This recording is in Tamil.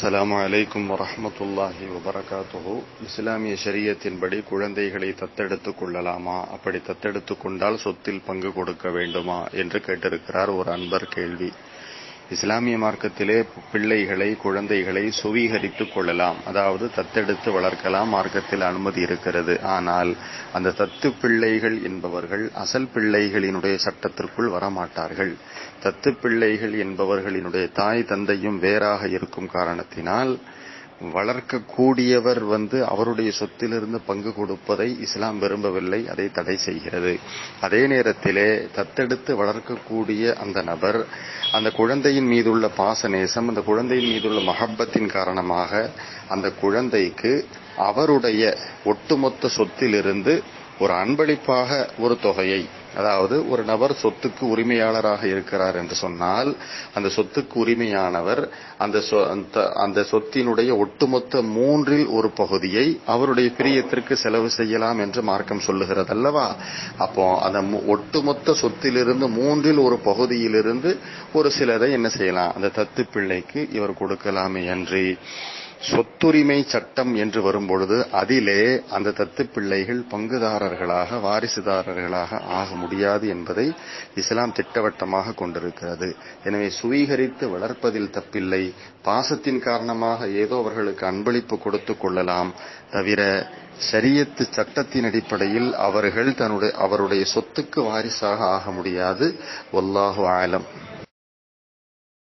அஸ்ஸலாமு அலைக்கும் வரஹ்மத்துல்லாஹி வபரகாத்துஹு இஸ்லாமிய ஷரியத்தின்படி குழந்தைகளை தத்தெடுத்துக் கொள்ளலாமா அப்படி தத்தெடுத்துக் கொண்டால் சொத்தில் பங்கு கொடுக்க வேண்டுமா என்று கேட்டிருக்கிறார் ஒரு அன்பர் கேள்வி இஸ்லாமிய மார்க்கத்திலே பிள்ளைகளை குழந்தைகளை சுவீகரித்துக் கொள்ளலாம் அதாவது தத்தெடுத்து வளர்க்கலாம் மார்க்கத்தில் அனுமதி இருக்கிறது ஆனால் அந்த தத்து பிள்ளைகள் என்பவர்கள் அசல் பிள்ளைகளினுடைய சட்டத்திற்குள் வரமாட்டார்கள் தத்து பிள்ளைகள் என்பவர்களினுடைய தாய் தந்தையும் வேறாக இருக்கும் காரணத்தினால் வளர்க்கக்கூடியவர் வந்து அவருடைய சொத்திலிருந்து பங்கு கொடுப்பதை இஸ்லாம் விரும்பவில்லை அதை தடை செய்கிறது அதே நேரத்திலே தத்தெடுத்து வளர்க்கக்கூடிய அந்த நபர் அந்த குழந்தையின் மீதுள்ள பாசநேசம் அந்த குழந்தையின் மீதுள்ள மஹப்பத்தின் காரணமாக அந்த குழந்தைக்கு அவருடைய ஒட்டுமொத்த சொத்திலிருந்து ஒரு அன்பளிப்பாக ஒரு தொகையை அதாவது ஒரு நபர் சொத்துக்கு உரிமையாளராக இருக்கிறார் என்று சொன்னால் அந்த சொத்துக்கு உரிமையானவர் அந்த அந்த சொத்தினுடைய ஒட்டுமொத்த மூன்றில் ஒரு பகுதியை அவருடைய பிரியத்திற்கு செலவு செய்யலாம் என்று மார்க்கம் சொல்லுகிறது அல்லவா அப்போ அந்த ஒட்டுமொத்த சொத்திலிருந்து மூன்றில் ஒரு பகுதியிலிருந்து ஒரு சிலதை என்ன செய்யலாம் அந்த தத்து பிள்ளைக்கு இவர் கொடுக்கலாமே அன்றி சொத்துரிமை சட்டம் என்று வரும்பொழுது அதிலே அந்த தத்து பிள்ளைகள் பங்குதாரர்களாக வாரிசுதாரர்களாக ஆக முடியாது என்பதை இஸ்லாம் திட்டவட்டமாக கொண்டிருக்கிறது எனவே சுவீகரித்து வளர்ப்பதில் தப்பில்லை பாசத்தின் காரணமாக ஏதோ அவர்களுக்கு அன்பளிப்பு கொடுத்து கொள்ளலாம் தவிர சரியத்து சட்டத்தின் அடிப்படையில் அவர்கள் தன்னுடைய அவருடைய சொத்துக்கு வாரிசாக ஆக முடியாது ஒல்லாஹு ஆலம்